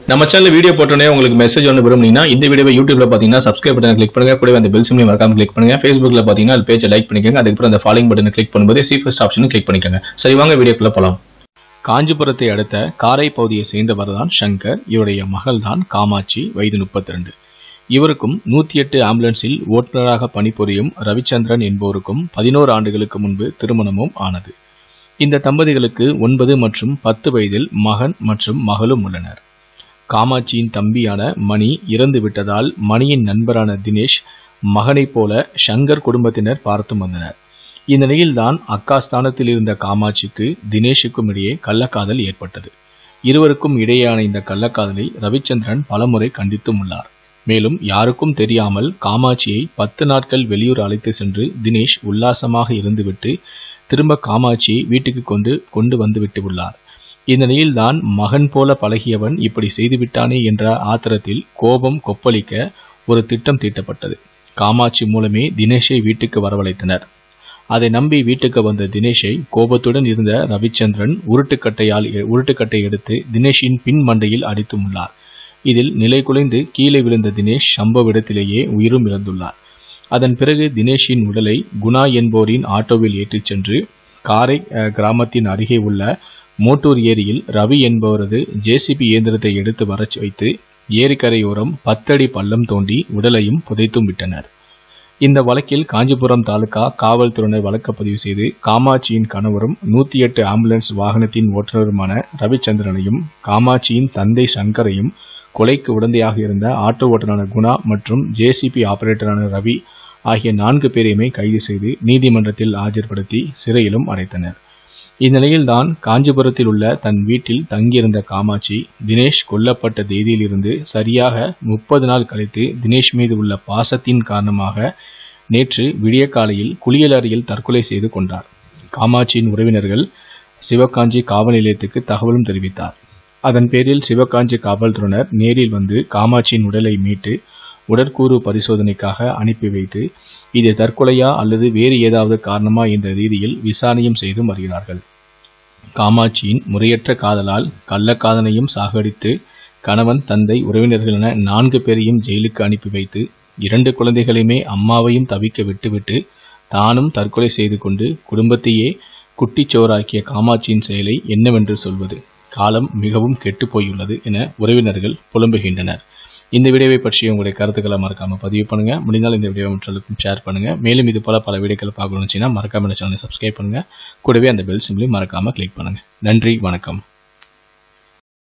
நம்ம channel video போட்டோன்னே உங்களுக்கு மெசேஜ் ஒன்று விரும்புனீங்கன்னா இந்த வீடியோவை யூடியூப்ல பார்த்தீங்கன்னா சப்ஸ்கிரைப் பட்டன் கிளிக் பண்ணுங்க கூடவே அந்த பெல் சிம்லையும் மறக்காம கிளிக் பண்ணுங்க ஃபேஸ்புக்ல பார்த்தீங்கன்னா அது பேஜை லைக் பண்ணிக்கோங்க அதுக்கப்புறம் அந்த ஃபாலோயிங் பட்டனை கிளிக் பண்ணும்போது சி ஃபர்ஸ்ட் ஆப்ஷனும் கிளிக் பண்ணிக்கோங்க சரி வாங்க வீடியோக்குள்ள போலாம் காஞ்சிபுரத்தை அடுத்த காரை பகுதியை சேர்ந்தவர் தான் சங்கர் இவருடைய மகள் தான் காமாட்சி வயது 32 இவருக்கும் நூத்தி எட்டு ஆம்புலன்ஸில் ஓட்டுநராக பணிபுரியும் ரவிச்சந்திரன் என்பவருக்கும் பதினோரு ஆண்டுகளுக்கு முன்பு திருமணமும் ஆனது இந்த தம்பதிகளுக்கு ஒன்பது மற்றும் பத்து வயதில் மகன் மற்றும் மகளும் உள்ளனர் காமாட்சியின் தம்பியான மணி இறந்து விட்டதால் மணியின் நண்பரான தினேஷ் மகனைப் போல சங்கர் குடும்பத்தினர் பார்த்து வந்தனர் இந்நிலையில்தான் அக்கா ஸ்தானத்தில் இருந்த காமாட்சிக்கு தினேஷுக்கும் இடையே கள்ளக்காதல் ஏற்பட்டது இருவருக்கும் இடையேயான இந்த கள்ளக்காதலை ரவிச்சந்திரன் பலமுறை கண்டித்தும் உள்ளார் மேலும் யாருக்கும் தெரியாமல் காமாட்சியை பத்து நாட்கள் வெளியூர் அழைத்து சென்று தினேஷ் உல்லாசமாக இருந்துவிட்டு திரும்ப காமாட்சியை வீட்டுக்கு கொண்டு கொண்டு வந்து விட்டு உள்ளார் இந்த நிலையில்தான் மகன் போல பழகியவன் இப்படி செய்துவிட்டானே என்ற ஆத்திரத்தில் கோபம் கொப்பளிக்க ஒரு திட்டம் தீட்டப்பட்டது காமாட்சி மூலமே தினேஷை வீட்டுக்கு வரவழைத்தனர் அதை நம்பி வீட்டுக்கு வந்த தினேஷை கோபத்துடன் இருந்த ரவிச்சந்திரன் உருட்டுக்கட்டையால் உருட்டுக்கட்டை எடுத்து தினேஷின் பின் மண்டையில் அடித்தும் உள்ளார் இதில் நிலை குலைந்து கீழே விழுந்த தினேஷ் சம்பவ இடத்திலேயே உயிரும் இழந்துள்ளார் அதன் பிறகு தினேஷின் உடலை குணா என்போரின் ஆட்டோவில் ஏற்றிச் சென்று காரை அஹ், கிராமத்தின் அருகே உள்ள மோட்டூர் ஏரியில் ரவி என்பவரது ஜேசிபி இயந்திரத்தை எடுத்து வரச் வைத்து ஏரிக்கரையோரம் பத்தடி பள்ளம் தோண்டி உடலையும் புதைத்தும் விட்டனர் இந்த வழக்கில் காஞ்சிபுரம் தாலுகா காவல்துறையினர் வழக்கு பதிவு செய்து காமாட்சியின் கணவரும் நூத்தி எட்டு ஆம்புலன்ஸ் வாகனத்தின் ஓட்டுநருமான ரவிச்சந்திரனையும் காமாட்சியின் தந்தை சங்கரையும் கொலைக்கு உடந்தையாக இருந்த ஆட்டோ ஓட்டுநரான குணா மற்றும் ஜேசிபி ஆபரேட்டரான ரவி ஆகிய நான்கு பேரையுமே கைது செய்து நீதிமன்றத்தில் ஆஜர்படுத்தி சிறையிலும் அடைத்தனர் இந்நிலையில்தான் காஞ்சிபுரத்தில் உள்ள தன் வீட்டில் தங்கியிருந்த காமாட்சி தினேஷ் கொல்லப்பட்ட தேதியிலிருந்து சரியாக முப்பது நாள் கழித்து தினேஷ் மீது உள்ள பாசத்தின் காரணமாக நேற்று விடியற்காலையில் குளியல் அறையில் தற்கொலை செய்து கொண்டார் காமாட்சியின் உறவினர்கள் சிவகாஞ்சி காவல் நிலையத்துக்கு தகவலும் தெரிவித்தார் அதன் பேரில் சிவகாஞ்சி காவல்துறையினர் நேரில் வந்து காமாட்சியின் உடலை மீட்டு உடற்கூறு பரிசோதனைக்காக அனுப்பி வைத்து இது தற்கொலையா அல்லது வேறு ஏதாவது காரணமா என்ற ரீதியில் விசாரணையும் செய்து வருகிறார்கள் காமாட்சியின் முறையற்ற காதலால் கள்ளக்காதலையும் சாகடித்து கணவன் தந்தை உறவினர்கள் என நான்கு பேரையும் ஜெயிலுக்கு அனுப்பி வைத்து இரண்டு குழந்தைகளையுமே அம்மாவையும் தவிக்க விட்டுவிட்டு தானும் தற்கொலை செய்து கொண்டு குடும்பத்தையே குட்டிச்சோறாக்கிய காமாட்சியின் செயலை என்னவென்று சொல்வது காலம் மிகவும் கெட்டுப் போயுள்ளது என உறவினர்கள் புலம்புகின்றனர் இந்த வீடியோவை பற்றிய உங்களுடைய கருத்துக்களை மறக்காம பதிவு பண்ணுங்க முடிந்தால் இந்த வீடியோ மற்றவர்களுக்கும் ஷேர் பண்ணுங்க மேலும் இது போல பல வீடியோக்களை பார்க்கணும்னு வச்சுன்னா மறக்காம இந்த சேனலை சப்ஸ்கிரைப் பண்ணுங்க கூடவே அந்த பெல் சிம்லையும் மறக்காம கிளிக் பண்ணுங்க நன்றி வணக்கம்